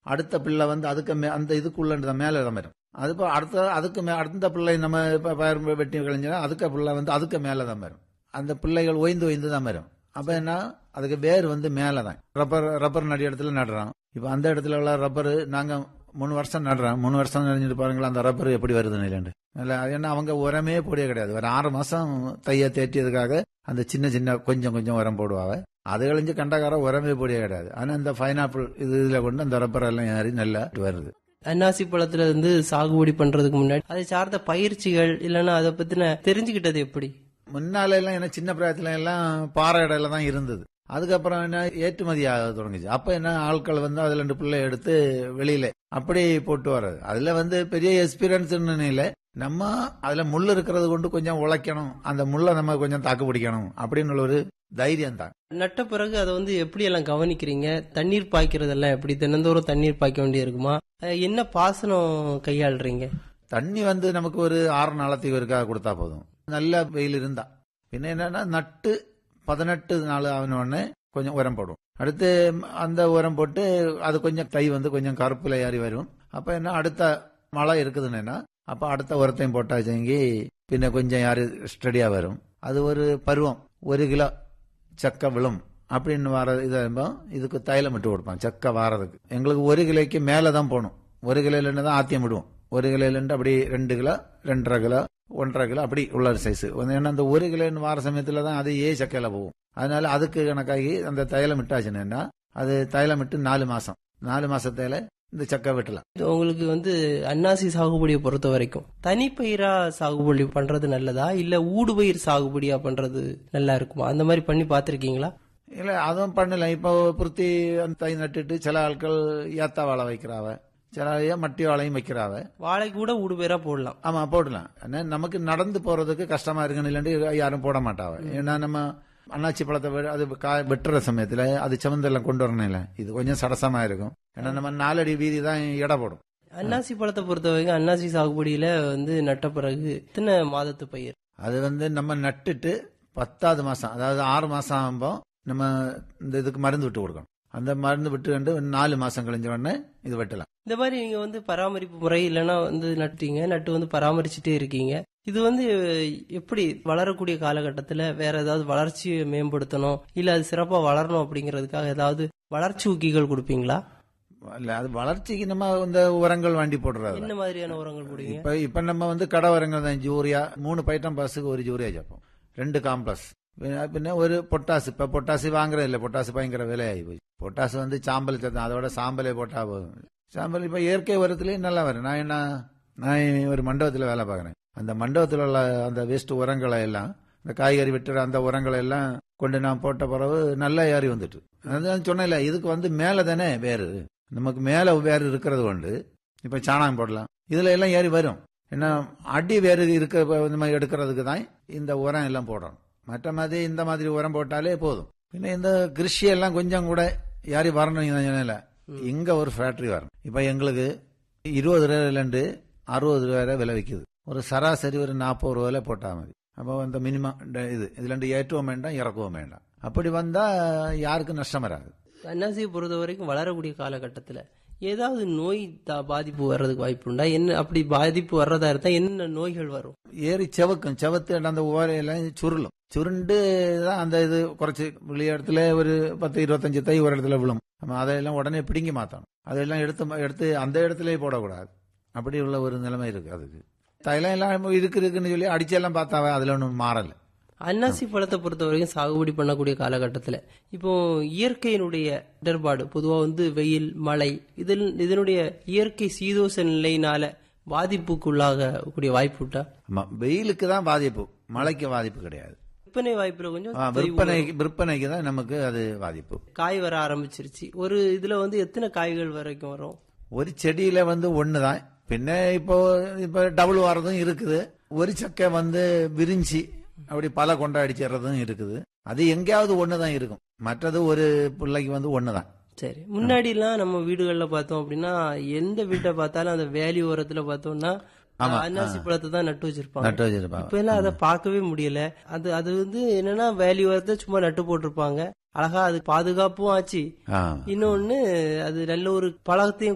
அடுத்த பிள்ளை வந்து அதுக்கு மே- அந்த இதுக்குள்ள தான் மேல தான் வரும் அது இப்போ அடுத்த அதுக்கு மே அடுத்த பிள்ளை நம்ம இப்போ பயிர் வெட்டி கழிஞ்சா அதுக்கு பிள்ளை வந்து அதுக்கு மேல தான் வரும் அந்த பிள்ளைகள் ஓய்ந்து ஓய்ந்து தான் வரும் அப்ப என்ன அதுக்கு வேர் வந்து மேல தான் ரப்பர் ரப்பர் நடி இடத்துல நடுறோம் இப்போ அந்த இடத்துல உள்ள ரப்பர் நாங்க மூணு வருஷம் நடுறோம் மூணு வருஷம் நடிஞ்சிட்டு பாருங்களேன் அந்த ரப்பர் எப்படி வருது இல்லைண்டு இல்லை அது என்ன அவங்க உரமே போடிய கிடையாது ஒரு ஆறு மாசம் தைய தேற்றியதுக்காக அந்த சின்ன சின்ன கொஞ்சம் கொஞ்சம் உரம் போடுவாங்க அது கழிஞ்சு கண்டக்கார உரமே போடிய கிடையாது ஆனா இந்த பைனாப்பிள் இது இதுல கொண்டு அந்த ரப்பர் எல்லாம் ஏறி நல்லா வருது அன்னாசி பழத்துல இருந்து சாகுபடி பண்றதுக்கு முன்னாடி அதை சார்ந்த பயிற்சிகள் இல்லைன்னா அதை பத்தின தெரிஞ்சுக்கிட்டது எப்படி முன்னால எல்லாம் என்ன சின்ன பிராயத்துல எல்லாம் பாறை இடையில தான் இருந்தது அதுக்கப்புறம் என்ன ஏற்றுமதி ஆக தொடங்குச்சு அப்ப என்ன ஆட்கள் வந்து அதுல ரெண்டு பிள்ளை எடுத்து வெளியில அப்படி போட்டு வர்றது அதுல வந்து பெரிய எக்ஸ்பீரியன்ஸ் இல்லை நம்ம அதுல முள் இருக்கிறது கொண்டு கொஞ்சம் உழைக்கணும் அந்த முள்ளை நம்ம கொஞ்சம் தாக்கு பிடிக்கணும் அப்படின்னு உள்ள ஒரு தைரியம் தான் நட்ட பிறகு அதை வந்து எப்படி எல்லாம் கவனிக்கிறீங்க தண்ணீர் பாய்க்கிறதெல்லாம் எப்படி தினந்தோறும் தண்ணீர் பாய்க்க வேண்டி இருக்குமா அஹ் என்ன பாசனம் கையாளுறீங்க தண்ணி வந்து நமக்கு ஒரு ஆறு நாளத்துக்கு ஒருக்கா கொடுத்தா போதும் நல்ல வெயில் இருந்தா பின்ன என்னன்னா நட்டு பதினெட்டு நாள் ஆன உடனே கொஞ்சம் உரம் போடும் அடுத்து அந்த உரம் போட்டு அது கொஞ்சம் தை வந்து கொஞ்சம் கருப்புல ஏறி வரும் அப்ப என்ன அடுத்த மழை இருக்குதுன்னா அப்ப அடுத்த உரத்தையும் போட்டாச்செங்கி பின்ன கொஞ்சம் யாரு ஸ்டடியா வரும் அது ஒரு பருவம் ஒரு கிலோ சக்க விழும் அப்படின்னு வர இதாகும்போ இதுக்கு தைலம் விட்டு கொடுப்பான் சக்க வாரதுக்கு எங்களுக்கு ஒரு கிலோக்கு மேலே தான் போகணும் ஒரு கிலோலேருந்து தான் ஆத்தியம் விடுவோம் ஒரு கிலோலேருந்து அப்படி ரெண்டு கிலோ ரெண்டரை கிலோ ஒன்றரை கிலோ அப்படி உள்ள சைஸ் ஏன்னா அந்த ஒரு கிலோன்னு வார சமயத்தில் தான் அது ஏ சக்கையில் போகும் அதனால அதுக்கு கணக்காகி அந்த தைலம் விட்டாச்சுன்னா அது தைலம் விட்டு நாலு மாசம் நாலு மாசத்துல இந்த சக்கை வெட்டலாம் உங்களுக்கு வந்து அன்னாசி சாகுபடியை பொறுத்த வரைக்கும் தனிப்பயிரா சாகுபடி பண்றது நல்லதா இல்ல ஊடுபயிர் சாகுபடியா பண்றது நல்லா இருக்குமா அந்த மாதிரி பண்ணி பாத்திருக்கீங்களா இல்ல அதுவும் பண்ணல இப்போ புருத்தி அந்த தை நட்டுட்டு சில ஆட்கள் ஏத்தா வாழை வைக்கிறாவ சில ஆள் மட்டி வாழையும் வைக்கிறாவ வாழை கூட ஊடுபயிரா போடலாம் ஆமா போடலாம் ஆனா நமக்கு நடந்து போறதுக்கு கஷ்டமா இருக்குன்னு இல்லாட்டி யாரும் போட மாட்டாவ ஏன்னா நம்ம அண்ணாச்சி பழத்தை வெ- அது காய வெட்டுற சமயத்துல அது செவந்தெல்லாம் கொண்டு வரணும் இல்ல இது கொஞ்சம் சடசமா இருக்கும் ஏன்னா நம்ம நாலடி வீதி தான் எடை போடும் அன்னாசி பழத்தை பொறுத்த வரைக்கும் அன்னாசி சாகுபடியில வந்து நட்ட பிறகு எத்தனை மாதத்து பயிர் அது வந்து நம்ம நட்டுட்டு பத்தாவது மாசம் அதாவது ஆறு மாசம் ஆகும்போ நம்ம இந்த இதுக்கு மருந்து விட்டு கொடுக்கணும் அந்த மருந்து விட்டு கண்டு நாலு மாசம் கழிஞ்ச உடனே இது வெட்டலாம் இந்த மாதிரி நீங்க வந்து பராமரிப்பு முறை இல்லைன்னா வந்து நட்டுட்டீங்க நட்டு வந்து பராமரிச்சுட்டே இருக்கீங்க இது வந்து எப்படி வளரக்கூடிய காலகட்டத்துல வேற ஏதாவது வளர்ச்சியை மேம்படுத்தணும் இல்ல அது சிறப்பா வளரணும் அப்படிங்கிறதுக்காக ஏதாவது வளர்ச்சி ஊக்கிகள் கொடுப்பீங்களா இல்ல அது வளர்ச்சிக்கு நம்ம இந்த உரங்கள் வாண்டி போடுறது என்ன மாதிரியான உரங்கள் போடுவீங்க இப்ப இப்ப நம்ம வந்து கடை உரங்கள் தான் யூரியா மூணு பைட்டம் பாஸுக்கு ஒரு யூரியா சேர்ப்போம் ரெண்டு காம்ப்ளஸ் பின்ன- பின்ன ஒரு பொட்டாசு இப்ப பொட்டாசு வாங்குறது இல்ல பொட்டாசு பயங்கர விலையாகி போய் பொட்டாசு வந்து சாம்பல் சத்தம் அதோட சாம்பலே போட்டா போதும் சாம்பல் இப்ப இயற்கை உரத்துலயும் நல்லா வரும் நான் என்ன நான் ஒரு மண்டபத்துல வேலை பார்க்கறேன் அந்த மண்டபத்துல உள்ள அந்த வேஸ்ட் உரங்களை எல்லாம் இந்த காய்கறி வெட்டுற அந்த உரங்களை எல்லாம் கொண்டு நான் போட்ட பிறகு நல்லா ஏறி வந்துட்டு அதான் சொன்னேன்ல இதுக்கு வந்து மேல தானே வேறு நமக்கு மேல வேறு இருக்கிறது கொண்டு இப்ப சாணகம் போடலாம் இதுல எல்லாம் ஏறி வரும் ஏன்னா அடி வேறு இருக்க இந்த மாதிரி எடுக்கிறதுக்கு தான் இந்த உரம் எல்லாம் போடணும் மற்ற மாதிரி இந்த மாதிரி உரம் போட்டாலே போதும் பின்ன இந்த கிருஷி எல்லாம் கொஞ்சம் கூட யாரி வரணும் இந்த சொன்னேன்ல இங்க ஒரு ஃபேக்டரி வரணும் இப்ப எங்களுக்கு இருபது ரூபாயிலேருந்து அறுபது ரூபாய் வரை விலை விற்குது ஒரு சராசரி ஒரு நாற்பது ரூபாயில போட்டா மதி அப்போ இந்த மினிமம் இது இதுல இருந்து ஏற்றவும் வேண்டாம் இறக்கவும் வேண்டாம் அப்படி வந்தா யாருக்கும் நஷ்டம் வராது அன்னாசியை பொறுத்த வரைக்கும் வளரக்கூடிய காலகட்டத்துல ஏதாவது நோய் தா- பாதிப்பு வர்றதுக்கு வாய்ப்பு உண்டா என்ன அப்படி பாதிப்பு வர்றதா இருந்தா என்ன நோய்கள் வரும் ஏறி செவக்கும் செவத்து அந்த ஓரையெல்லாம் சுருளும் சுருண்டு தான் அந்த இது குறைச்சி வெளிய இடத்துல ஒரு பத்து இருபத்தஞ்சு தை ஒரு இடத்துல விழும் நம்ம அதையெல்லாம் உடனே பிடுங்கி மாற்றணும் அதெல்லாம் எடுத்து எடுத்து அந்த இடத்துலயே போடக்கூடாது அப்படி உள்ள ஒரு நிலைமை இருக்கு அதுக்கு தைலம் எல்லாம் இருக்கு இருக்குன்னு சொல்லி அடிச்செல்லாம் பார்த்தாவே அதுல ஒன்றும் மாறல அன்னாசி பழத்தை பொறுத்த வரைக்கும் சாகுபடி பண்ணக்கூடிய காலகட்டத்துல இப்போ இயற்கையினுடைய இடர்பாடு பொதுவா வந்து வெயில் மழை இதில் இதனுடைய இயற்கை சீதோச நிலையினால பாதிப்புக்குள்ளாக கூடிய வாய்ப்பு உண்டா ஆமா வெயிலுக்கு தான் பாதிப்பு மழைக்கு பாதிப்பு கிடையாது விற்பனை வாய்ப்புல கொஞ்சம் ஆ, விற்பனைக்கு விற்பனைக்கு தான் நமக்கு அது பாதிப்பு காய் வர ஆரம்பிச்சிருச்சு ஒரு இதுல வந்து எத்தனை காய்கள் வரைக்கும் வரும் ஒரு செடியில வந்து ஒன்று தான் பின்ன இப்போ இப்போ டபுள் வரதும் இருக்குது ஒரு சக்கை வந்து விரிஞ்சி அப்படி பல கொண்டா அடிச்சிடுறதும் இருக்குது அது எங்கேயாவது ஒன்று தான் இருக்கும் மற்றது ஒரு பிள்ளைக்கு வந்து ஒன்று தான் சரி முன்னாடி எல்லாம் நம்ம வீடுகள்ல பார்த்தோம் அப்படின்னா எந்த வீட்டை பார்த்தாலும் அந்த வேலி ஓரத்துல பார்த்தோம்னா அன்னாசி பழத்தை தான் நட்டு வச்சிருப்பாங்க நட்டு வச்சிருப்பாங்க இப்ப எல்லாம் அதை பார்க்கவே முடியல அது அது வந்து என்னன்னா வேலி ஓரத்தை சும்மா நட்டு போட்டிருப்பாங்க அழகா அது பாதுகாப்பும் ஆச்சு ஆ இன்னொன்னு அது நல்ல ஒரு பழத்தையும்